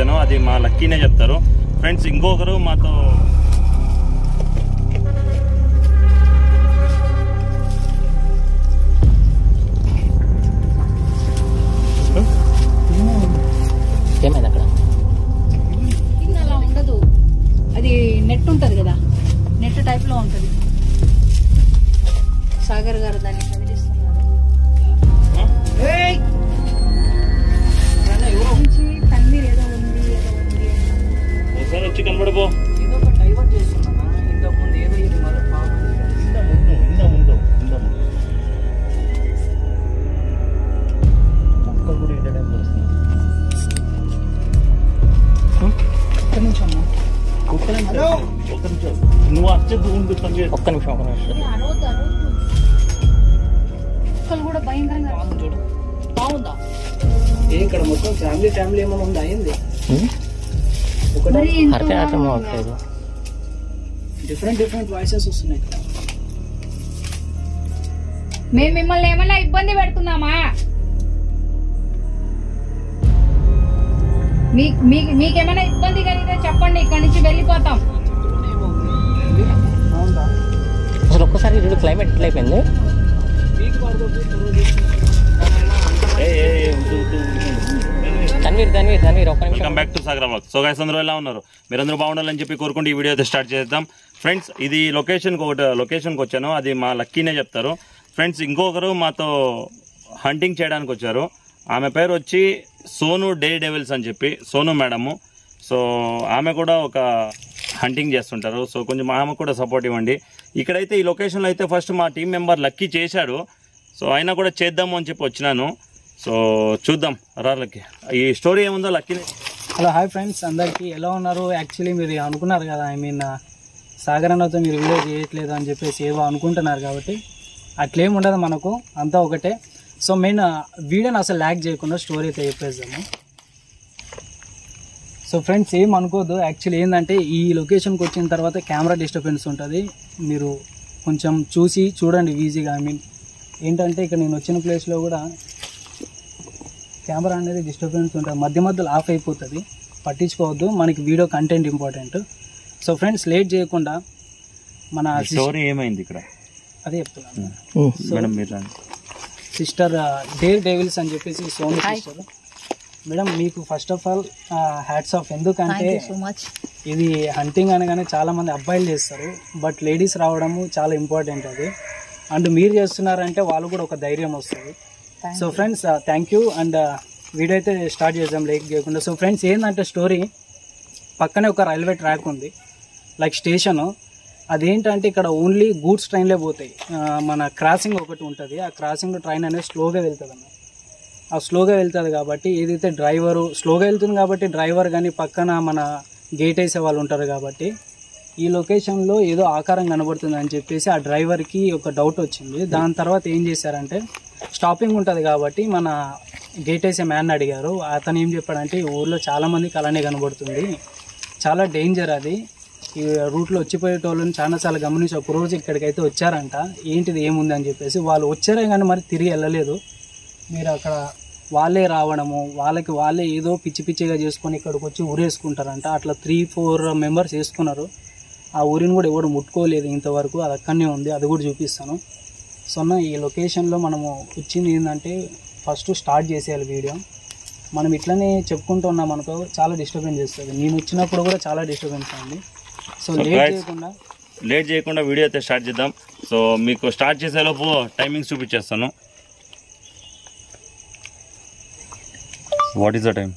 వచ్చానో అది మా లక్కీనే చెప్తారు ఫ్రెండ్స్ ఇంకొకరు మాతో ఏమైంది అక్కడ కింద అలా ఉండదు అది నెట్ ఉంటది కదా నెట్ టైప్ లో ఉంటది సాగర్ గారు దాన్ని కదిలిస్తున్నారు నుంచి తన్వీర్ ఏదో ఉంది ఏదో ఉంది అన్నారు. ఒకసారి వచ్చి కనబడిపో ఏదో ఒక డైవర్ట్ చేస్తున్నా ఇంతకుముందు ఏదో ఇది మరో బాగుంది ఇంద ముందు ఇంద ముందు ఇంద ముందు మొక్కలు కూడా ఇదే టైం వస్తుంది ఒక్క నిమిషం అమ్మా. ఒక్క నిమిషం ఒక్క నిమిషం నువ్వు అచ్చద్దు ఉండు సంజయ్ ఒక్క నిమిషం ఒక్క నిమిషం ఇది అరవద్దు అరవద్దు కుక్కలు కూడా భయంకరంగా బాగుంది చూడు బాగుందా ఏ ఇక్కడ మొత్తం ఫ్యామిలీ ఫ్యామిలీ ఏమైనా ఉందా అయింది ఉమ్, ఒకటే మరి ఇంత అరకే అర్థం బాగుందా? అవ్వట్లేదు డిఫరెంట్ డిఫరెంట్ వాయిసెస్ వస్తున్నాయి ఇక్కడ మేము మిమ్మల్ని ఏమన్నా ఇబ్బంది పెడుతున్నామా మీ- మీ- మీకేమైనా ఇబ్బంది కలిగితే చెప్పండి ఇక్కడి నుంచి వెళ్ళిపోతాం చెట్టులోనే ఏమో ఉంది. బాగుందా అసలు ఒక్కసారి చూడు క్లైమేట్ ఎట్లా అయిపోయింది మీకు పడదు రోజు ఏ ఏ ఏ, వద్దు, వద్దు, వద్దు. తన్వీర్ తన్వీర్ తన్వీర్ ఒక్క నిమిషం welcome back to Sagar vlog so guys అందరూ ఎలా ఉన్నారు మీరందరూ బాగుండాలని చెప్పి కోరుకుంటూ ఈ వీడియో అయితే స్టార్ట్ చేద్దాం ఫ్రెండ్స్ ఇది లొకేషన్కి ఒకటి లొకేషన్కి వచ్చాను అది మా లక్కీనే చెప్తారు ఫ్రెండ్స్ ఇంకొకరు మాతో హంటింగ్ చేయడానికి వచ్చారు ఆమె పేరు వచ్చి సోను డే డెవిల్స్ అని చెప్పి సోను మేడము సో ఆమె కూడా ఒక హంటింగ్ చేస్తుంటారు సో కొంచెం ఆమె కూడా సపోర్ట్ ఇవ్వండి ఇక్కడైతే ఈ లొకేషన్లో అయితే ఫస్ట్ మా టీం మెంబర్ లక్కీ చేశాడు సో అయినా కూడా చేద్దాము అని చెప్పి వచ్చినాను సో చూద్దాం రా లక్కీ ఈ స్టోరీ ఏముందో లక్కీని హలో హాయ్ ఫ్రెండ్స్ అందరికీ ఎలా ఉన్నారు యాక్చువల్లీ మీరు అనుకున్నారు కదా ఐ మీన్ సాగర్ అన్నతో మీరు వీడియో చేయట్లేదు అని చెప్పేసి ఏవో అనుకుంటున్నారు కాబట్టి అట్లేం ఉండదు మనకు అంతా ఒకటే సో మెయిన్ వీడియోని అసలు ల్యాక్ చేయకుండా స్టోరీ అయితే చెప్పేద్దాము సో ఫ్రెండ్స్ ఏం అనుకోవద్దు యాక్చువల్లీ ఏంటంటే ఈ లొకేషన్కి వచ్చిన తర్వాత కెమెరా డిస్టర్బెన్స్ ఉంటుంది మీరు కొంచెం చూసి చూడండి ఈజీగా ఐ మీన్ ఏంటంటే ఇక్కడ నేను వచ్చిన ప్లేస్లో కూడా కెమెరా అనేది డిస్టర్బెన్స్ ఉంటుంది మధ్య మధ్యలో ఆఫ్ అయిపోతుంది పట్టించుకోవద్దు మనకి video content important so friends late చేయకుండా మన స్టోరీ ఏమైంది ఇక్కడ అదే చెప్తున్నాను ఉమ్, మేడం మీరు రండి. సిస్టర్ డేర్ డేవిల్స్ అని చెప్పేసి సోని సిస్టర్ మేడం మీకు first of all hats off ఎందుకంటే సో మచ్ ఇది హంటింగ్ అనగానే చాలా మంది అబ్బాయిలు చేస్తారు బట్ లేడీస్ రావడము చాలా ఇంపార్టెంట్ అది అండ్ మీరు చేస్తున్నారంటే వాళ్ళు కూడా ఒక ధైర్యం వస్తుంది so friends thank you and video అయితే స్టార్ట్ చేద్దాం లేక్ చేయకుండా సో ఫ్రెండ్స్ ఏంటంటే స్టోరీ పక్కనే ఒక రైల్వే ట్రాక్ ఉంది లైక్ స్టేషను అదేంటంటే ఇక్కడ ఓన్లీ గూడ్స్ ట్రైన్లే పోతాయి ఆ, మన క్రాసింగ్ ఒకటి ఉంటుంది ఆ క్రాసింగ్ ట్రైన్ అనేది స్లోగా వెళ్తుంది అన్న ఆ స్లోగా వెళ్తుంది కాబట్టి ఏదైతే డ్రైవరు స్లోగా వెళ్తుంది కాబట్టి డ్రైవర్ కానీ పక్కన మన గేట్ వేసే వాళ్ళు ఉంటారు కాబట్టి ఈ లొకేషన్లో ఏదో ఆకారం కనబడుతుంది అని చెప్పేసి ఆ డ్రైవర్కి ఒక డౌట్ వచ్చింది దాని తర్వాత ఏం చేశారంటే స్టాపింగ్ ఉంటుంది కాబట్టి మన గేట్ వేసే మ్యాన్ అడిగారు అతను ఏం చెప్పాడంటే ఈ ఊర్లో చాలా మందికి అలానే కనబడుతుంది చాలా డేంజర్ అది ఈ రూట్లో వచ్చిపోయేటోళ్ళని చాలా చాలా గమనించి ఒక రోజు ఇక్కడికైతే వచ్చారంట ఏంటిది ఏముంది అని చెప్పేసి వాళ్ళు వచ్చారే కానీ మరి తిరిగి వెళ్ళలేదు మీరు అక్కడ వాళ్ళే రావడము వాళ్ళకి వాళ్ళే ఏదో పిచ్చి పిచ్చిగా చేసుకొని ఇక్కడికి వచ్చి ఊరేసుకుంటారంట అట్లా త్రీ ఫోర్ మెంబర్స్ వేసుకున్నారు ఆ ఊరిని కూడా ఎవరు ముట్టుకోలేదు ఇంతవరకు అది అక్కడనే ఉంది అది కూడా చూపిస్తాను సో అన్న ఈ లొకేషన్లో మనము వచ్చింది ఏంటంటే ఫస్ట్ స్టార్ట్ చేసేయాలి వీడియో మనం ఇట్లనే చెప్పుకుంటూ ఉన్నాం అనుకో చాలా డిస్టర్బెన్స్ చేస్తుంది నేను వచ్చినప్పుడు కూడా చాలా డిస్టర్బెన్స్ అయింది సో So, లేట్ guys, చేయకుండా లేట్ చేయకుండా వీడియో అయితే స్టార్ట్ చేద్దాం సో మీకు స్టార్ట్ చేసేలోపు టైమింగ్స్ చూపించేస్తాను what is the time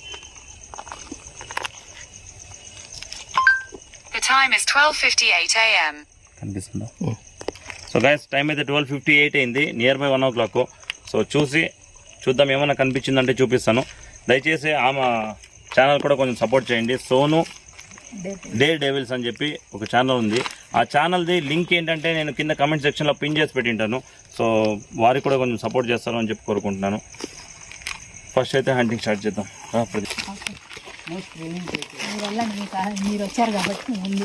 The time is 12:58 a.m. కనిపిస్తుందా సో గైస్ టైం అయితే ట్వెల్వ్ ఫిఫ్టీ ఎయిట్ అయింది near by one o'clock so చూసి చూద్దాం ఏమైనా కనిపించిందంటే చూపిస్తాను దయచేసి ఆమె ఛానల్ కూడా కొంచెం సపోర్ట్ చేయండి సోను డే డేవిల్స్ అని చెప్పి ఒక ఛానల్ ఉంది ఆ ఛానల్ది లింక్ ఏంటంటే నేను కింద కమెంట్ సెక్షన్లో పిన్ చేసి పెట్టింటాను సో వారికి కూడా కొంచెం సపోర్ట్ చేస్తారు అని చెప్పి కోరుకుంటున్నాను ఫస్ట్ అయితే హంటింగ్ స్టార్ట్ చేద్దాం రా ప్రదీప్. మోస్ట్ ట్రైనింగ్ మీరు వెళ్ళండి మీకు ఆ- మీరు వచ్చారు కాబట్టి ముందు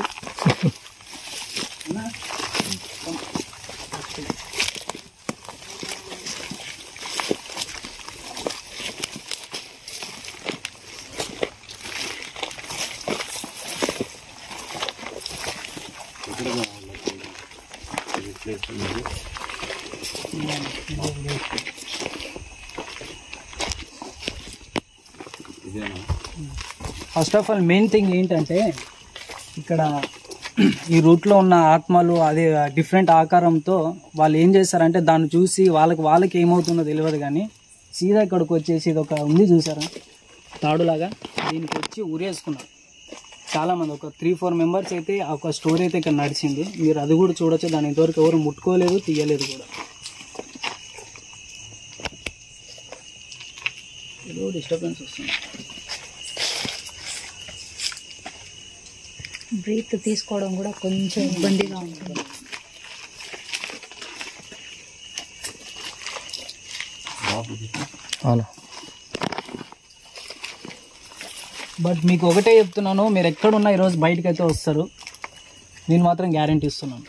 first of all main thing ఏంటంటే ఇక్కడ ఈ రూట్లో ఉన్న ఆత్మలు అదే డిఫరెంట్ ఆకారంతో వాళ్ళు ఏం చేస్తారంటే దాన్ని చూసి వాళ్ళకి వాళ్ళకి ఏమవుతుందో తెలియదు కానీ సీదా ఇక్కడికి వచ్చేసి ఇది ఒక ఉంది చూసారా తాడులాగా దీనికి వచ్చి ఉరేసుకున్నారు చాలామంది ఒక త్రీ ఫోర్ మెంబర్స్ అయితే ఒక స్టోరీ అయితే ఇక్కడ నడిచింది మీరు అది కూడా చూడొచ్చు దాని ఇంతవరకు ఎవరు ముట్టుకోలేదు తీయలేదు కూడా ఏదో డిస్టర్బెన్స్ వస్తుంది బ్రీత్ తీసుకోవడం కూడా కొంచెం ఇబ్బందిగా ఉంటుంది అవును బట్ మీకు ఒకటే చెప్తున్నాను మీరు ఎక్కడున్నా ఈరోజు బయటకు అయితే వస్తారు నేను మాత్రం గ్యారంటీ ఇస్తున్నాను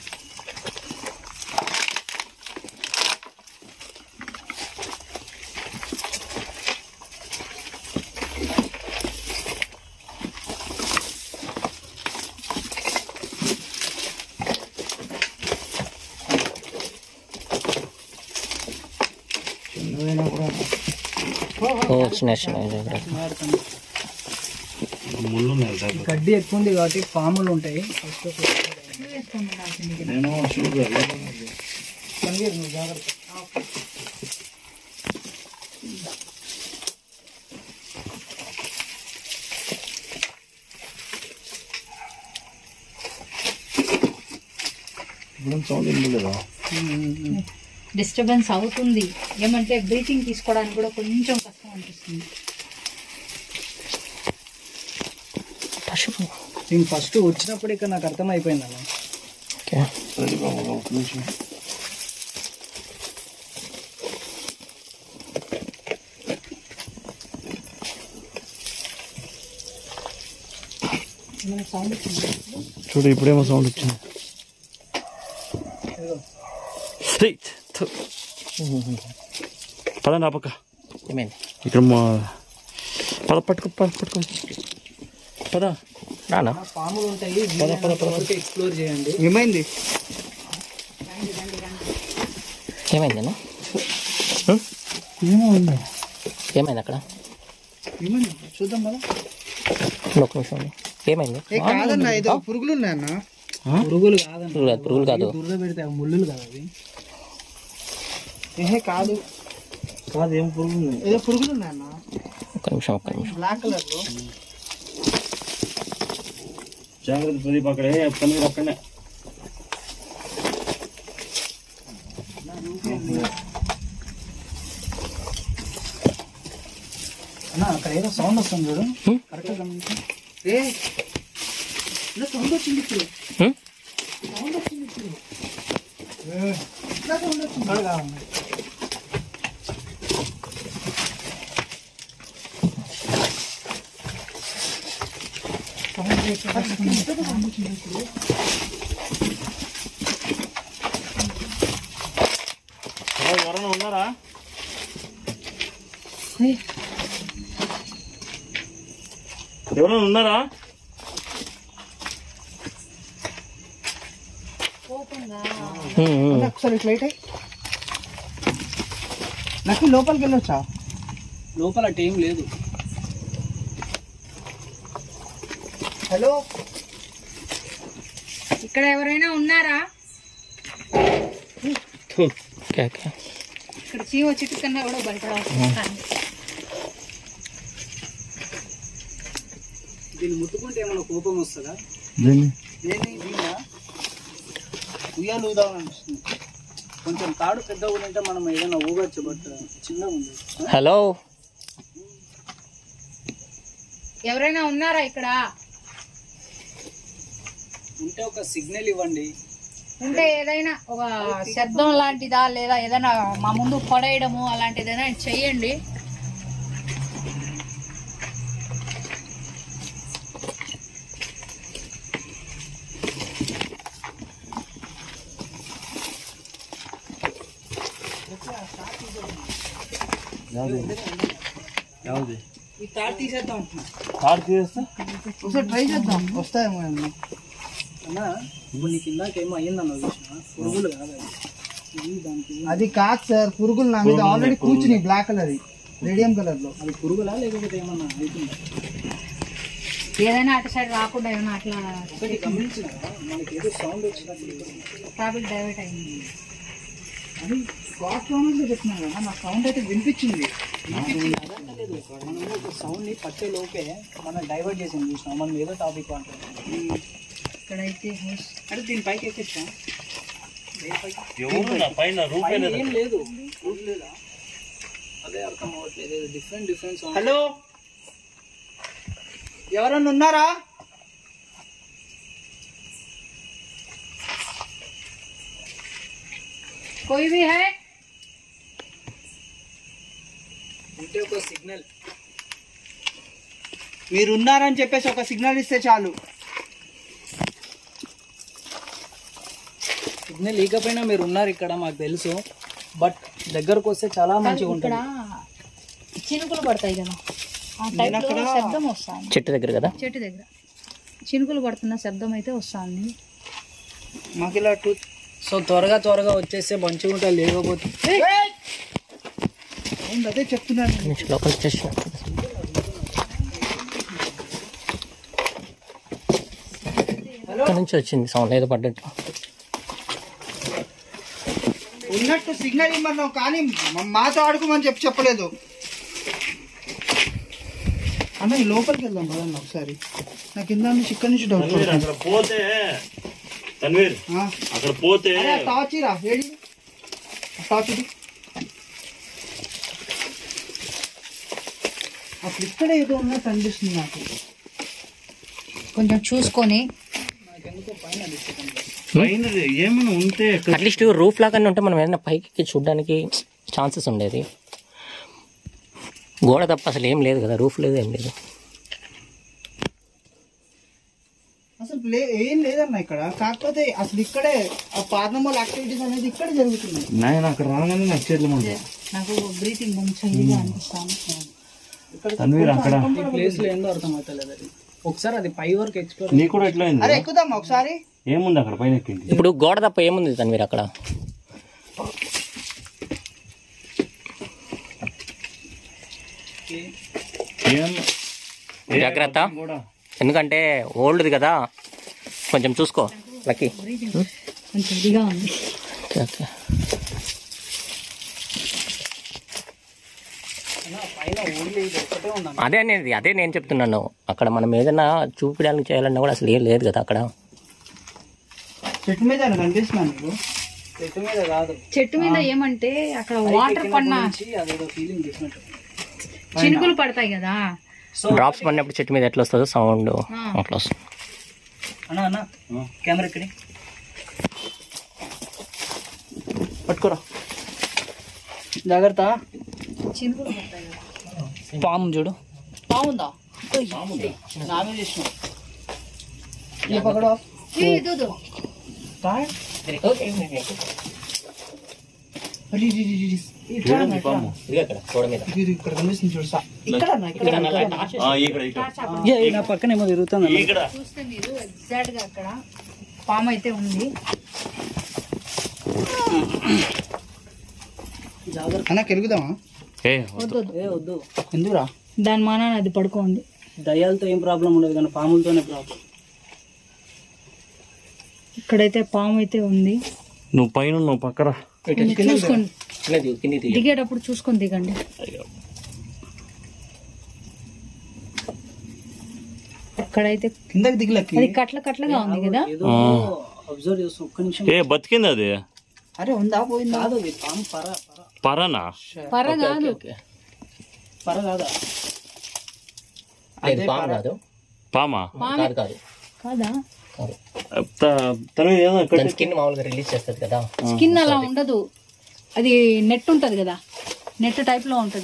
ఓ చిన్న చిన్న జాగ్రత్త. ముళ్ళు ఉన్నాయి సార్ గడ్డి ఎక్కువ ఉంది కాబట్టి పాములు ఉంటాయి నేను షూర్ సంగీత్ నువ్వు జాగ్రత్త సౌండ్ లేదా డిస్టర్బెన్స్ అవుతుంది ఏమంటే బ్రీతింగ్ తీసుకోవడానికి కూడా కొంచెం కష్టం అనిపిస్తుంది పశువు నేను ఫస్ట్ వచ్చినప్పుడు ఇక్కడ నాకు అర్థమైపోయింది అన్న ఓకే ఏమైనా సౌండ్ వచ్చింది చూడు ఇప్పుడేమో సౌండ్ వచ్చింది పద నా పక్క ఏమైంది ఇక్కడ మా పద పట్టుకో పద పట్టుకో పద రానా పాములు ఉంటాయి వీలైనంత వరకు ఎక్స్ప్లోర్ చేయండి ఏమైంది ఏమైందన్నా ఏమో ఉంది ఏమైంది అక్కడ ఏమైంది చూద్దాం కదా ఒక నిమిషం ఉండు. ఏమైంది కాదన్న ఏదో పురుగులు ఉన్నాయన్న పురుగులు కాదండి పురుగులు కాదు పురుగులు కాదు దురద పెడితే అవి ముళ్ళులు కదా అవి ఏహే కాదు కాదు ఏం పురుగు ఏదో పురుగులు ఉన్నాయన్న ఒక్క నిమిషం ఒక్క నిమిషం బ్లాక్ కలర్ లో జాగ్రత్త ప్రదీప్ అక్కడే పని అక్కడనే అన్న అక్కడ ఏదో సౌండ్ వస్తుంది చూడు హ్మ్? కరెక్ట్గా గమనించు ఏ ఇలా సౌండ్ వచ్చింది ఇప్పుడు హ్మ్? ఇక్కడ కావాలి ఎవరైనా ఉన్నారా ఎవరైనా ఉన్నారా హ్మ్, హ్మ్. ఒకసారి ఇట్లా అయితే నాకు లోపలికి వెళ్ళొచ్చా లోపల అటు ఏం లేదు హలో ఇక్కడ ఎవరైనా ఉన్నారా ఓకే ఓకే ఇక్కడ చీమ చెట్టు కన్నా కూడా బయట రావట్లేదు. దీన్ని ముట్టుకుంటే ఏమైనా కోపం వస్తుందా నేను దీన్నా ఉయ్యాలు ఊదామని అనిపిస్తుంది కొంచెం తాడు పెద్దగా ఉంటే మనం ఏదైనా ఊగచ్చు బట్ చిన్నగా ఉంది హలో ఎవరైనా ఉన్నారా ఇక్కడ ఉంటే ఒక సిగ్నల్ ఇవ్వండి ఉంటే ఏదైనా ఒక శబ్దం లాంటిదా లేదా ఏదైనా మా ముందు పడేయడము అలాంటిది ఏదైనా చెయ్యండి యావది ఈ తాడు తీసేద్దాం అంటున్నా తాడు తీసేస్తా ఒకసారి ట్రై చేద్దాం వస్తాయేమో అన్న అన్నా ఇప్పుడు నీకు ఇందాక ఏమో అయ్యిందన్న చూసిన పురుగులు కాదు అది. ఇది దానికి అది కాదు సార్ పురుగులు నా మీద ఆల్రెడీ కూర్చుని బ్లాక్ కలర్ రేడియం కలర్ లో అది పురుగులా లేకపోతే ఏమన్నా అవుతుందా ఏదైనా అటు సైడ్ రాకుండా ఏమైనా అట్లా ఒకటి గమనించిన మనకి ఏదో సౌండ్ వచ్చినప్పుడు ట్రాఫిక్ డైవర్ట్ అయింది అది క్రాస్ లోనే చెప్తున్నాను కదా నా సౌండ్ అయితే వినిపించింది లేదు మనం ఒక సౌండ్ ని పట్టే లోపే మనం డైవర్ట్ చేసి చూసినాం మనం ఏదో టాపిక్ అంటాం ఇక్కడైతే హౌస్ అంటే దీని పైకి ఎక్కించా ఎవరు నా పైన రూపే లేదు ఏం లేదు రూట్ లేదా అదే అర్థం అవ్వట్లేదు డిఫరెంట్ డిఫరెంట్ సౌండ్ హలో ఎవరన్నా ఉన్నారా कोई भी है అంటే ఒక సిగ్నల్ మీరు ఉన్నారని చెప్పేసి ఒక సిగ్నల్ ఇస్తే చాలు సిగ్నల్ లేకపోయినా మీరు ఉన్నారు ఇక్కడ మాకు తెలుసు బట్ దగ్గరకు వస్తే చాలా మంచిగా ఇక్కడ ఉంటుంది చినుకులు పడతాయి కదా ఆ టైప్ లో శబ్దం వస్తుంది చెట్టు దగ్గర కదా చెట్టు దగ్గర చినుకులు పడుతున్న శబ్దం అయితే వస్తుంది మాకు ఇలా టూ సో త్వరగా త్వరగా వచ్చేస్తే మంచిగా ఉంటుంది లేకపోతే సౌండ్ అదే చెప్తున్నాను నుంచి లోపలికి వచ్చేసిన ఇక్కడ నుంచి వచ్చింది సౌండ్ ఏదో పడ్డట్టు ఉన్నట్టు సిగ్నల్ ఇమ్మన్నావు కానీ మ- మాతో ఆడుకోమని చెప్పి చెప్పలేదు అన్న ఈ లోపలికి వెళ్దాం పదన్న ఒకసారి నాకు కింద నుంచి ఇక్కడ నుంచి డౌట్ తన్వీర్ అక్కడ పోతే తన్వీర్ అక్కడ పోతే టార్చ్ రా ఏడి టార్చ్ ఇది అప్పుడు ఇక్కడ ఏదో ఉన్నట్టు అనిపిస్తుంది నాకు కొంచెం చూసుకొని పైన ఏమైనా ఉంటే ఎక్కడ అట్లీస్ట్ రూఫ్ లాగానే ఉంటే మనం ఏదైనా పైకి ఎక్కి చూడడానికి ఛాన్సెస్ ఉండేది గోడ తప్ప అసలు ఏం లేదు కదా రూఫ్ లేదు ఏం లేదు అసలు ప్లే ఏం లేదన్న ఇక్కడ కాకపోతే అసలు ఇక్కడే ఆ పార్నమల్ యాక్టివిటీస్ అనేది ఇక్కడే జరుగుతున్నాయి నాయన అక్కడ రాగానే నాకు చేతులు మంట నాకు బ్రీతింగ్ కొంచెం ఇదిగా అనిపిస్తాను తన్వీర్ అక్కడ ఈ ప్లేస్ లో ఏందో అర్థం అవుతలేదు అది ఒకసారి అది పై వరకు ఎక్స్ప్లోర్ నీకు కూడా ఎట్లా అయింది అరే ఎక్కుదామా ఒకసారి ఏముంది అక్కడ పైన ఎక్కింది ఇప్పుడు గోడ తప్ప ఏముంది తను మీరు అక్కడ ఏం ఏ జాగ్రత్త కూడా ఎందుకంటే ఓల్డ్ది కదా కొంచెం చూసుకో లక్కీ కొంచెం ఇదిగా ఉంది ఓకే ఓకే పైన ఓన్లీ ఇది ఒకటే ఉందన్న అదే అనేది అదే నేను చెప్తున్నాను అక్కడ మనం ఏదైనా చూపించడానికి చేయాలన్నా కూడా అసలు ఏం లేదు కదా అక్కడ చెట్టు మీద కనిపిస్తున్నా నీకు చెట్టు మీద కాదు చెట్టు మీద ఏమంటే అక్కడ వాటర్ పడిన నుంచి అదేదో ఫీలింగ్ డిఫరెంట్ చినుకులు పడతాయి కదా డ్రాప్స్ పడినప్పుడు చెట్టు మీద ఎట్లా వస్తుందో సౌండ్ అట్లా వస్తుంది అన్న అన్న కెమెరా ఇక్కడి పట్టుకోరా జాగ్రత్త చినుకులు పడతాయి కదా పాము చూడు బాగుందా నా మీద ఇష్టం ये पकड़ो आप ఏ, ఇదో, ఇదో. कहाँ है अरे री री री री ఇక్కడ అన్న, ఇక్కడ అన్న. ఇది ఇది ఇక్కడ కనిపిస్తుంది చూడు సా- ఇక్కడ అన్న, ఇక్కడ అన్న. ఆ, ఇక్కడ ఇక్కడ ఏ, నా పక్కన ఏమో తిరుగుతుంది అన్న. ఇక్కడ చూస్తే మీరు ఎగ్జాక్ట్ గా అక్కడ పాము అయితే ఉంది జాగ్రత్త అన్న కెలుగుదామా ఏ వద్దు వద్దు. ఏ వద్దు ఎందురా దాని మానాన్ని అది పడుకోండి దయ్యాలతో ఏం ప్రాబ్లం ఉండదు కానీ పాములతోనే ప్రాబ్లం ఇక్కడైతే పాము అయితే ఉంది నువ్వు పైన నువ్వు పక్కరా చూసుకోండి దిగేటప్పుడు చూసుకొని దిగండి ఇక్కడైతే కిందకి దిగలకి అది కట్ల కట్లగా ఉంది కదా ఏదో అబ్జర్వ్ చేస్తాం ఒక్క నిమిషం ఏ బతికింది అది అరే ఉందా పోయిందా కాదు అది పాము పర పర పరనా పర కాదు పర కాదా కాదు పామా కాదు కాదు కాదా త- తను ఏదో ఇక్కడ దాని స్కిన్ మామూలుగా రిలీజ్ చేస్తుంది కదా స్కిన్ అలా ఉండదు అది నెట్ ఉంటది కదా నెట్ టైప్ లో ఉంటది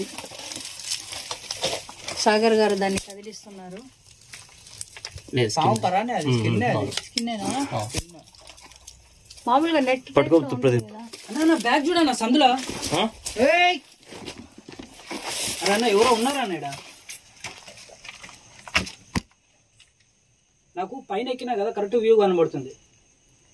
సాగర్ గారు దాన్ని కదిలిస్తున్నారు లేదు పాము పరానే అది స్కిన్నే అది స్కిన్నేనా మామూలుగా నెట్ పట్టుకో ప్రదీప్ అన్న నా బ్యాగ్ చూడన్న సందులో ఆ? ఏయ్ అరే అన్న ఎవరో ఉన్నారా అన్నాడా నాకు పైన ఎక్కినా కదా కరెక్ట్ వ్యూ కనబడుతుంది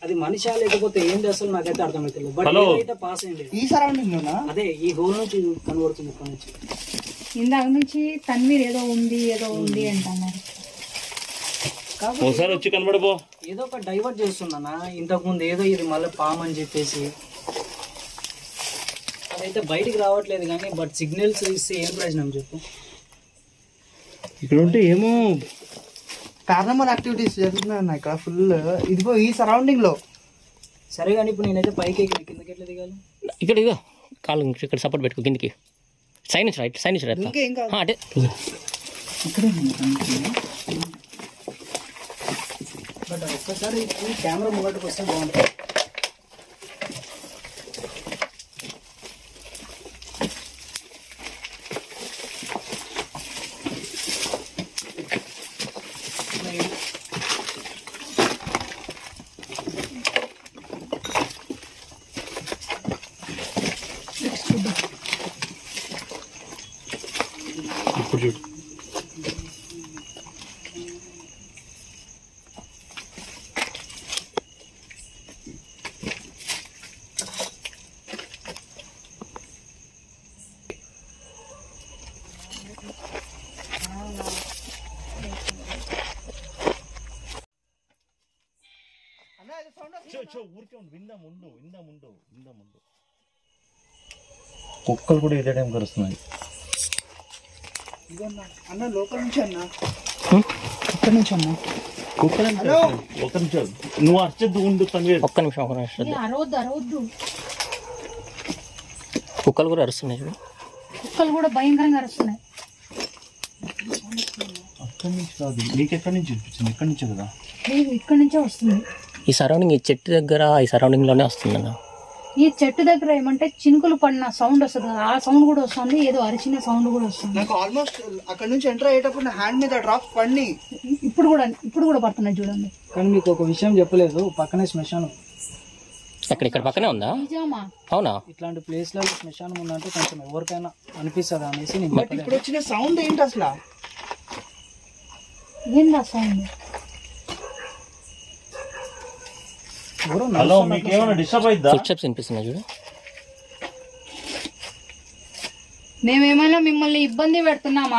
అది మనిషా లేకపోతే ఏంటి అసలు నాకైతే అర్థమవుతుంది బట్ Hello. అయితే పాస్ అయింది ఈ సరౌండింగ్ లోనా అదే ఈ హోల్ నుంచి కనబడుతుంది ఇక్కడ నుంచి ఇందాక నుంచి తన్మీర్ ఏదో ఉంది ఏదో ఉంది అంటున్నారు ఒకసారి వచ్చి కనబడిపో ఏదో ఒక డైవర్ట్ చేస్తున్నానా ఇంతకు ముందు ఏదో ఇది మళ్ళీ పామ్ అని చెప్పేసి అదైతే బయటికి రావట్లేదు కానీ బట్ సిగ్నల్స్ ఇస్తే ఏం ప్రయోజనం చెప్పు ఇక్కడ ఉంటే ఏమో పారానామల్ యాక్టివిటీస్ జరుగుతున్నాయి అన్న ఇక్కడ ఫుల్ ఇదిగో ఈ సరౌండింగ్ లో సరే కానీ ఇప్పుడు నేనైతే పైకి ఎక్కి కిందకి ఎట్లా దిగాలి ఇక్కడ ఇదో కాలు ఇక్కడ సపోర్ట్ పెట్టుకో కిందికి సైన్ నుంచి రైట్ సైన్ నుంచి రైట్ ఇంకేం కాదు అంటే బట్ ఒక్కసారి కెమెరా ముంగటికి వస్తే బాగుంటుంది ఇప్పుడు చూడు ఊరికే ఉండు విందాం ఉండు విందాం ఉండు విందాం ఉండు కుక్కలు కూడా ఇదే టైం కరుస్తున్నాయి ఇదిగో అన్న. అన్న లోపల నుంచి అన్న ఇక్కడ నుంచి అన్న కుక్కలు ఒక నిమిషం నువ్వు అర్చద్దు ఉండు తన్వీర్ ఒక్క నిమిషం ఒక్క నిమిషం ఏ, అరవద్దు అరవద్దు కుక్కలు కూడా అరుస్తున్నాయి చూడు కుక్కలు కూడా భయంకరంగా అరుస్తున్నాయి అక్కడి నుంచి కాదు నీకు ఎక్కడి నుంచి చూపించింది ఎక్కడి నుంచే కదా లేదు ఇక్కడి నుంచే వస్తుంది ఈ సరౌండింగ్ ఈ చెట్టు దగ్గర ఈ సరౌండింగ్ లోనే వస్తుందన్న ఈ చెట్టు దగ్గర ఏమంటే చినుకులు పడిన సౌండ్ వస్తుంది కదా, ఆ సౌండ్ కూడా వస్తుంది ఏదో అరిచిన సౌండ్ కూడా వస్తుంది నాకు ఆల్మోస్ట్ అక్కడ నుంచి ఎంటర్ అయ్యేటప్పుడు నా హ్యాండ్ మీద డ్రాప్ పడినాయి ఇప్పుడు కూడా ఇప్పుడు కూడా పడుతున్నాయి చూడండి కానీ మీకు ఒక విషయం చెప్పలేదు పక్కనే శ్మశానం ఎక్కడ ఇక్కడ పక్కనే ఉందా నిజమా అవునా ఇట్లాంటి ప్లేస్లలో శ్మశానం ఉందంటే కొంచెం ఎవరికైనా అనిపిస్తుంది అనేసి నేను బట్ ఇప్పుడు వచ్చిన సౌండ్ ఏంటి అసలు ఏందా సౌండ్ ఎవరో హలో మీకు ఏమైనా డిస్టర్బ్ అయిద్దా ఫుడ్ స్టెప్స్ వినిపిస్తున్నాయి చూడు మేమేమైనా మిమ్మల్ని ఇబ్బంది పెడుతున్నామా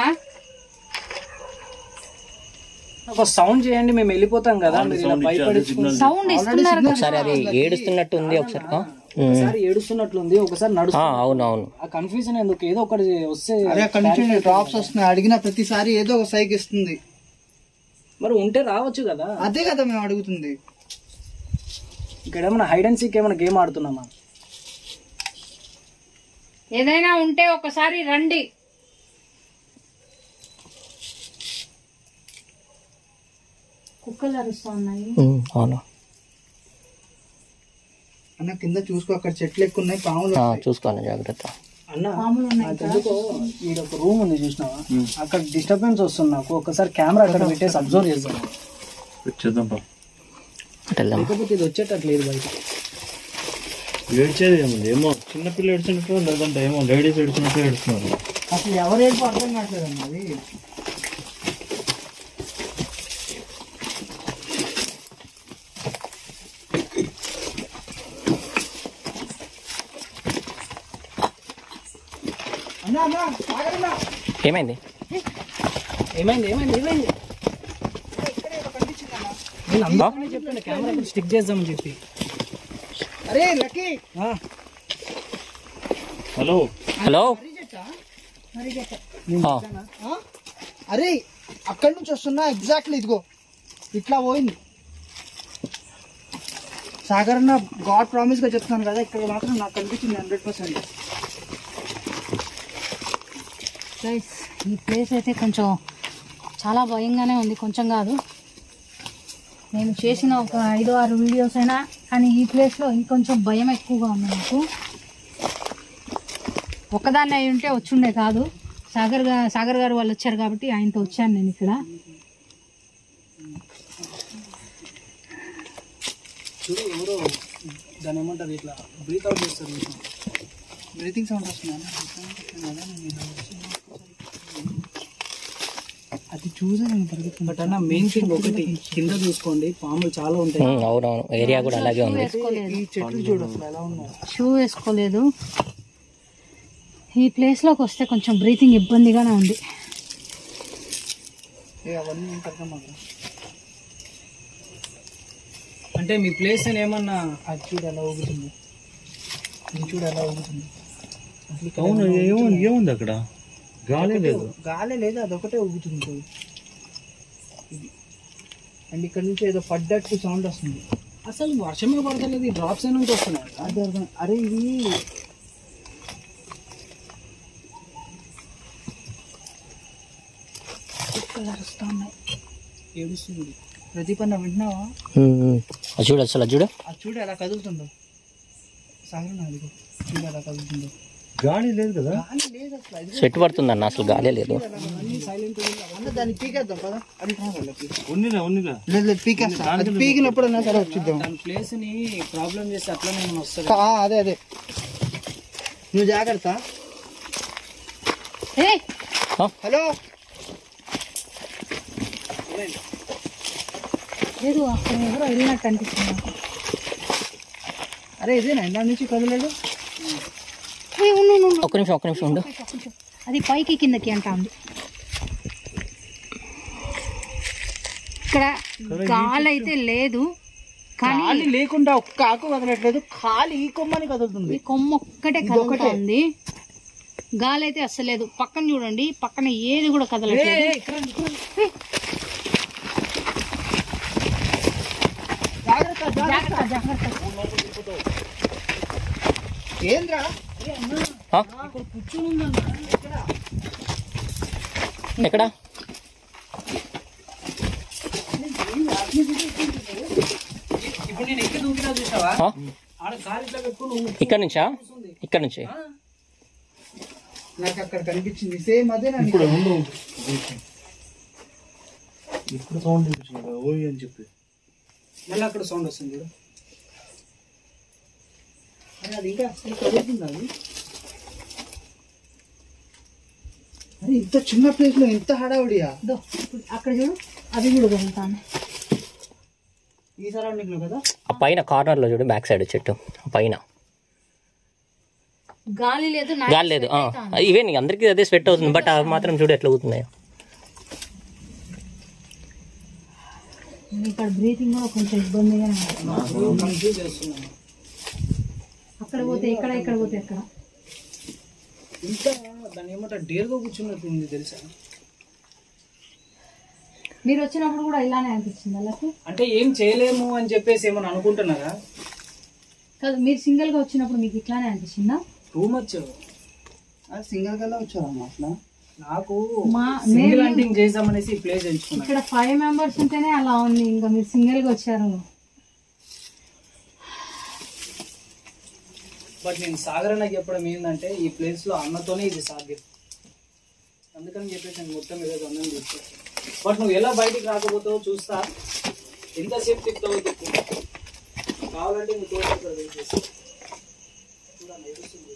ఒక సౌండ్ చేయండి మేము వెళ్ళిపోతాం కదా మీరు ఇలా భయపడించుకుని సౌండ్ ఇస్తున్నారు కదా ఒకసారి అది ఏడుస్తున్నట్టు ఉంది ఒకసారి ఆ? ఉమ్. ఒకసారి ఏడుస్తున్నట్లుంది ఒకసారి నడుస్తు ఆ, అవును అవును ఆ కన్ఫ్యూజన్ ఎందుకు ఏదో ఒకటి వస్తే అరే అక్కడ నుంచి డ్రాప్స్ వస్తున్నాయి అడిగిన ప్రతిసారి ఏదో ఒక సైక్ ఇస్తుంది మరి ఉంటే రావచ్చు కదా అదే కదా మేము అడుగుతుంది ఇక్కడ ఏమైనా హైడ్ అండ్ సీక్ ఏమైనా గేమ్ ఆడుతున్నామా ఏదైనా ఉంటే ఒకసారి రండి కుక్కలు అరుస్తా ఉన్నాయి ఉమ్, అవును అన్న కింద చూసుకో అక్కడ చెట్లు ఎక్కువ ఉన్నాయి పాములు ఆ, చూసుకోవాలి జాగ్రత్త అన్న పాములు ఉన్నాయి నాకు ఎందుకో ఈడ ఒక రూమ్ ఉంది చూసినావా అక్కడ డిస్టర్బెన్స్ వస్తుంది నాకు ఒకసారి కెమెరా అక్కడ పెట్టేసి అబ్జర్వ్ చేద్దాం చేద్దాం అటు వెళ్దాం లేకపోతే ఇది వచ్చేటట్లేదు బయటకి ఏడ్చేది ఏముంది ఏమో చిన్నపిల్ల ఏడ్చినట్టు లేదంటే ఏమో లేడీస్ ఏడ్చినట్టు ఏడుస్తున్నారు అసలు ఎవరు ఏడుపు అర్థం కావట్లేదు అన్న అది అన్న అన్న ఆగరన్నా ఏమైంది ఏమైంది ఏమైంది ఏమైంది నేను అందుకనే చెప్పాను కెమెరా ఇక్కడ స్టిక్ చేద్దామని చెప్పి అరే లక్కీ ఆ, హలో హలో ఆ, ఆ? అరే అక్కడి నుంచి వస్తున్నా ఎగ్జాక్ట్లీ ఇదిగో ఇట్లా పోయింది సాగర్ అన్న గాడ్ ప్రామిస్ గా చెప్తున్నాను కదా ఇక్కడ మాత్రం నాకు కనిపించింది హండ్రెడ్ పర్సెంట్ గైస్ ఈ ప్లేస్ అయితే కొంచెం చాలా భయంగానే ఉంది కొంచెం కాదు నేను చేసిన ఒక ఐదు ఆరు వీడియోస్ అయినా కానీ ఈ ప్లేస్లో ఇంకొంచెం భయం ఎక్కువగా ఉంది నాకు ఒకదాన్ని అయి ఉంటే వచ్చుండే కాదు సాగర్ గా సాగర్ గారు వాళ్ళు వచ్చారు కాబట్టి ఆయనతో వచ్చాను నేను ఇక్కడ చూడు ఎవరో దాని ఏమంటారు ఇట్లా బ్రీత్ అవుట్ చేస్తారు చూసినావా? బ్రీతింగ్ సౌండ్ వస్తుంది అది చూసాను పరిగెత్తుకుంటా బట్ అన్న మెయిన్ థింగ్ ఒకటి కింద చూసుకోండి పాములు చాలా ఉంటాయి ఉమ్, అవునవును ఏరియా కూడా అలాగే ఉంది ఈ చెట్లు చూడు అసలు ఎలా ఉన్నాయి షూ వేసుకోలేదు ఈ ప్లేస్లోకి వస్తే కొంచెం బ్రీతింగ్ ఇబ్బందిగానే ఉంది ఏ, అవన్నీ ఏం పెద్ద మాకు అంటే మీ ప్లేస్ అని ఏమన్నా అది చూడు ఎలా ఊగుతుంది ఇది చూడు ఎలా ఊగుతుంది అసలు ఇక్కడ అవును ఏముంది ఏముంది అక్కడ గాలి లేదు గాలి లేదు అదొకటే ఊగుతుంది చూడు. ఇది అండ్ ఇక్కడ నుంచి ఏదో పడ్డట్టు సౌండ్ వస్తుంది అసలు వర్షమే పడతలేదు డ్రాప్స్ నుంచి వస్తున్నాయి అది అర్థం అరే ఇది కుక్కలు అరుస్తా ఉన్నాయి ఏడుస్తుంది ప్రదీప్ అన్న వింటున్నావా ఉమ్, ఉమ్. అది చూడు అసలు అది చూడు అది చూడు ఎలా కదులుతుందో సాగర్ అదిగో చూడు ఎలా కదులుతుందో గాలి లేదు కదా గాలి లేదు అసలు అది స్వెట్ పడుతుందన్న అసలు గాలే లేదు అన్న దాన్ని పీకేద్దాం కదా అది వాళ్ళకి ఉన్నిలే ఉన్నిలే లేదు లేదు పీకేస్తా అది పీకినప్పుడు అన్నా సరే వచ్చిద్దాం దాని ప్లేస్ ని ప్రాబ్లం చేస్తే అట్లనే ఏమైనా వస్తుంది ఆ, అదే అదే నువ్వు జాగ్రత్త ఏ హలో లేదు అక్కడ ఎవరో వెళ్ళినట్టు అనిపిస్తుంది నాకు. అరే ఇదేనా ఇందా నుంచి కదలేదు ఏ, ఉండు, ఉండు, ఉండు. ఒక్క నిమిషం ఒక్క నిమిషం ఉండు ఒక్క నిమిషం. అది పైకి కిందకి అంటా ఉంది ఇక్కడ గాలి అయితే లేదు కానీ ఖాళీ లేకుండా ఒక్క ఆకు కదలట్లేదు ఖాళీ ఈ కొమ్మని కదులుతుంది ఈ కొమ్మ ఒక్కటే కదులుతోంది గాలి అయితే అస్సలు లేదు పక్కన చూడండి పక్కన ఏది కూడా కదలట్లేదు జాగ్రత్త జాగ్రత్త జాగ్రత్త ఏంద్రా ఆ? ఎక్కడ ఇప్పుడు నేను ఎక్కి దూకినా చూసావా ఆ? ఆడ కాలు ఇట్లా పెట్టుకుని నువ్వు ఇక్కడ నుంచా ఇక్కడ నుంచి నాకు అక్కడ కనిపించింది సేమ్ అదే నా ఇప్పుడు ఇప్పుడు సౌండ్ వినిపించింది ఓయ్ అని చెప్పి మళ్ళీ అక్కడ సౌండ్ వస్తుంది చూడు అది ఇంకా అసలు కదులుతుంది అది అరే ఇంత చిన్న ప్లేస్ లో ఇంత హడావుడియా దో, ఇప్పుడు అక్కడ చూడు అది కూడా కదులుతాను ఈ సరౌండింగ్ లో కదా ఆ పైన కార్నర్ లో చూడు బ్యాక్ సైడ్ చెట్టు ఆ పైన గాలి లేదు నా గాలి లేదు ఆ. ఇవే నీకు అందరికీ అదే స్వెట్ అవుతుంది బట్ అవి మాత్రం చూడు ఎట్లా అవుతున్నాయో ఇక్కడ బ్రీతింగ్ కూడా కొంచెం ఇబ్బందిగానే ఉంది కన్ఫ్యూజ్ చేస్తున్నాను అక్కడ పోతే ఇక్కడ ఇక్కడ పోతే ఎక్కడ ఇంత దాన్ని ఏమంటారు డేర్గా కూర్చున్నట్టు ఉంది తెలుసా మీరు వచ్చినప్పుడు కూడా ఇలానే అనిపించింది వాళ్ళకి అంటే ఏం చేయలేము అని చెప్పేసి ఏమని అనుకుంటున్నారా కాదు మీరు సింగిల్ గా వచ్చినప్పుడు మీకు ఇట్లానే అనిపించిందా టూ మచ్ అది సింగిల్ కల్లా వచ్చారమ్మా అసలు నాకు మా సింగిల్ హంటింగ్ చేద్దామనేసి ఈ ప్లేస్ ఎంచుకున్నాను ఇక్కడ ఫైవ్ మెంబర్స్ ఉంటేనే అలా ఉంది ఇంకా మీరు సింగిల్ గా వచ్చారు బట్ నేను సాగర్ నాకు చెప్పడం ఏంటంటే ఈ ప్లేస్ లో అన్నతోనే ఇది సాధ్యం అందుకని చెప్పేసి నేను మొత్తం ఏదో అన్నం తీసుకొచ్చాను బట్ నువ్వు ఎలా బయటికి రాకపోతావో చూస్తా ఎంతసేపు తిప్పుతావో తిప్పు కావాలంటే నువ్వు తోట ఇక్కడ వెయిట్ చేస్తా చూడన్న, ఎదురుస్తుంది.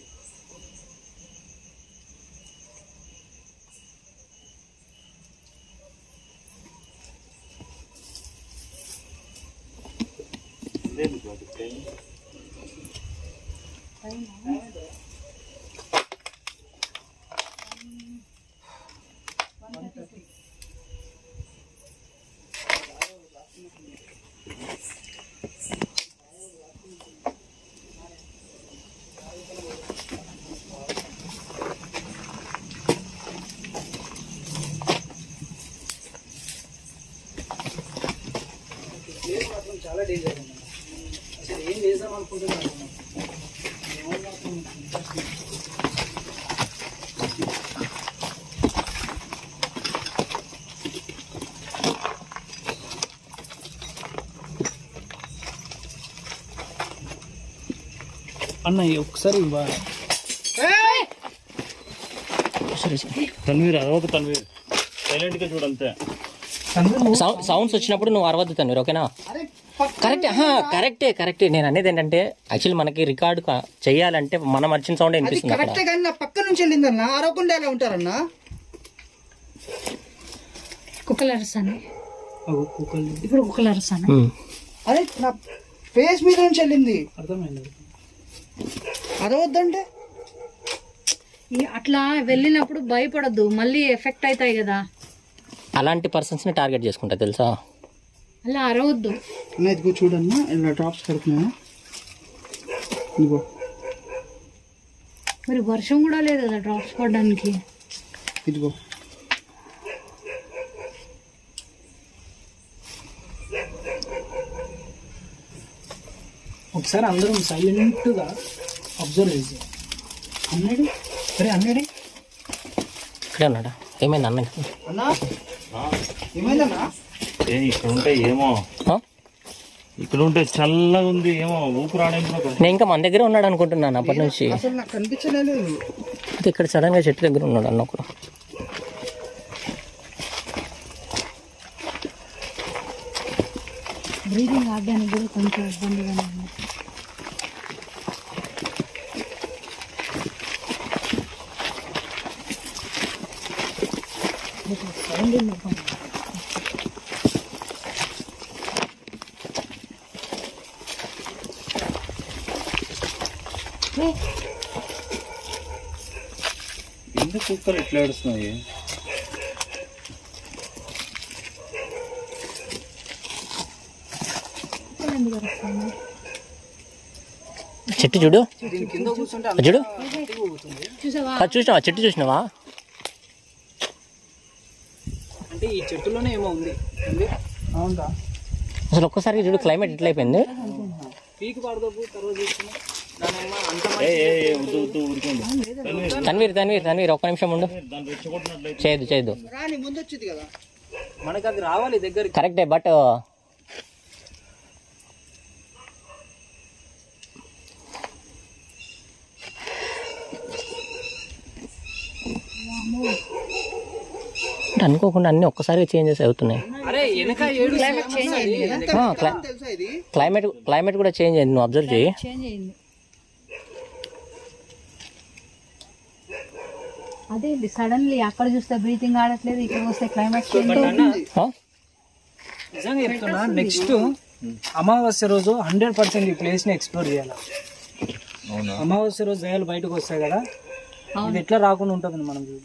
ప్లేస్ మాత్రం చాలా డేంజర్ ఉంది అసలు ఏం చేద్దాం అనుకుంటున్నాను అన్న ఒకసారి ఇవ్వాలి తన్వీర్ అదొక తన్వీర్ సైలెంట్ గా చూడంతే సౌ- సౌండ్స్ వచ్చినప్పుడు నువ్వు అరవద్దు తను ఓకేనా అరే కరెక్ట్ కరెక్టే కరెక్టే నేను అనేది ఏంటంటే యాక్చువల్లీ మనకి రికార్డు చేయాలంటే మనం వచ్చిన సౌండ్ అది వినిపిస్తుంది అక్కడ కరెక్టే కానీ నా పక్క నుంచి వెళ్ళిందన్న అరవకుండా ఎలా ఉంటారన్నా కుక్కలు అరుస్తాను అగో కుక్కలు ఇప్పుడు కుక్కలు అరుస్తాను ఉమ్. అరే నా ఫేస్ మీద నుంచి వెళ్ళింది అర్థమైంది అదవద్దంటే ఈ అట్లా వెళ్ళినప్పుడు భయపడద్దు మళ్ళీ ఎఫెక్ట్ అవుతాయి కదా అలాంటి పర్సన్స్ని టార్గెట్ చేసుకుంటా తెలుసా అలా అరవద్దు అన్న ఇదిగో చూడన్నా ఇలా డ్రాప్స్ కడుతున్నాయా ఇదిగో మరి వర్షం కూడా లేదు కదా డ్రాప్స్ పడడానికి ఇదిగో ఒకసారి అందరం సైలెంట్గా అబ్జర్వ్ చేసి అన్నడి సరే అన్నడి ఇక్కడే ఉన్నాడా ఏమైంది అన్నకి అన్నా ఏమైందన్నా ఏ ఇక్కడ ఉంటే ఏమో ఆ? ఇక్కడ ఉంటే చల్లగా ఉంది ఏమో ఊపు రావడానికి కూడా నేను ఇంకా మన దగ్గర ఉన్నాడు అనుకుంటున్నాను అప్పటి నుంచి అసలు నాకు కనిపించనే లేదు అయితే ఇక్కడ సడన్ గా చెట్టు దగ్గర ఉన్నాడు అన్న ఒకడు బ్రీతింగ్ ఆడడానికి కూడా కొంచెం ఇబ్బందిగానే ఉంది ఏ, ఎందుకు కుక్కలు ఇట్లా ఏడుస్తున్నాయి కుక్కలు ఎందుకు అరుస్తున్నాయి? చెట్టు చూడు కింద కూర్చుంటే అది చూడు చూసావా అది చూసినావా చెట్టు చూసినావా అంటే ఈ చెట్టులోనే ఏమో ఉంది ఉంది? అవునా అసలు ఒక్కసారి చూడు క్లైమేట్ ఎట్లా అయిపోయింది పీక్ పడదపు తర్వాత చూసుకున్నా దానమ్మ అంత ఏ ఏ ఏ, వద్దు వద్దు ఊరుకోండి తన్వీర్ తన్వీర్ తన్వీర్ ఒక్క నిమిషం ఉండు దాన్ని రెచ్చగొట్టినట్లయితే చేయదు చేయదు రాని ముందు వచ్చింది కదా మనకి అది రావాలి దగ్గరికి కరెక్టే బట్ అంటే అనుకోకుండా అన్ని ఒక్కసారిగా చేంజెస్ అవుతున్నాయి అరే వెనక ఏడు ఆ, క్లై- తెలుసా ఇది క్లైమేట్ క్లైమేట్ కూడా చేంజ్ అయింది నువ్వు అబ్జర్వ్ చేయి చేంజ్ అయింది అదేంటి సడన్లీ అక్కడ చూస్తే బ్రీతింగ్ ఆడట్లేదు ఇక్కడ వస్తే క్లైమేట్ చేంజ్ ఆ? నిజంగా చెప్తున్నా నెక్స్ట్ అమావాస్య రోజు హండ్రెడ్ పర్సెంట్ ఈ ప్లేస్ ని ఎక్స్ప్లోర్ చేయాలి అమావాస్య రోజు దయాలు బయటకు వస్తాయి కదా ఇది ఎట్లా రాకుండా ఉంటుంది మనం చూడు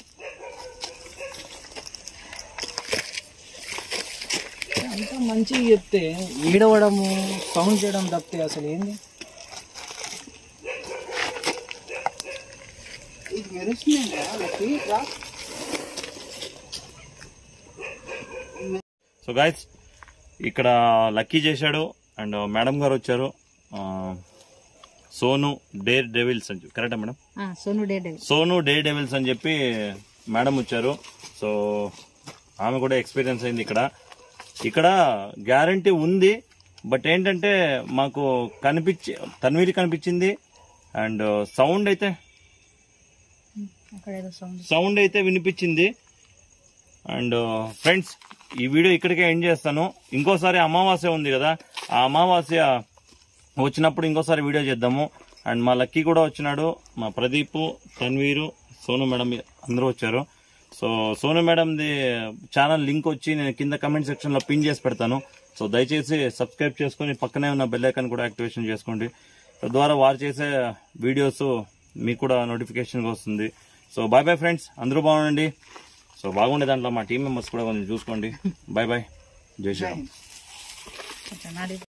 అంత మంచిగా చెప్తే ఈడవడము సౌండ్ చేయడం తప్పితే అసలు ఏంది ఇది మెరుస్తుంది లక్కీ రా సో గాయస్ ఇక్కడ లక్కీ చేశాడు అండ్ మేడం గారు వచ్చారు ఆ, సోను డేర్ డెవిల్స్ అని చెప్పి కరెక్టా madam Sonu dare dare Sonu dare devils అని చెప్పి మేడం వచ్చారు సో ఆమె కూడా ఎక్స్పీరియన్స్ అయింది ఇక్కడ ఇక్కడ గ్యారంటీ ఉంది బట్ ఏంటంటే మాకు కనిపించి తన్వీరి కనిపించింది అండ్ సౌండ్ అయితే అక్కడ ఏదో సౌండ్ సౌండ్ అయితే వినిపించింది అండ్ ఫ్రెండ్స్ ఈ వీడియో ఇక్కడికే ఎండ్ చేస్తాను ఇంకోసారి అమావాస్య ఉంది కదా ఆ అమావాస్య వచ్చినప్పుడు ఇంకోసారి వీడియో చేద్దాము అండ్ మా లక్కీ కూడా వచ్చినాడు మా ప్రదీప్ తన్వీరు సోను మేడం అందరూ వచ్చారు సో సోను మేడంది ఛానల్ లింక్ వచ్చి నేను కింద కమెంట్ సెక్షన్ లో పిన్ చేసి పెడతాను సో దయచేసి సబ్స్క్రైబ్ చేసుకొని పక్కనే ఉన్న బెల్ ఐకాన్ కూడా యాక్టివేషన్ చేసుకోండి తద్వారా వారు చేసే వీడియోస్ మీకు కూడా నోటిఫికేషన్ వస్తుంది సో బాయ్ బాయ్ ఫ్రెండ్స్ అందరూ బాగుండండి సో బాగుండే దాంట్లో మా టీం మెంబర్స్ కూడా కొంచెం చూసుకోండి బాయ్ బాయ్ జై శ్రీరామ్ కొంచెం నాది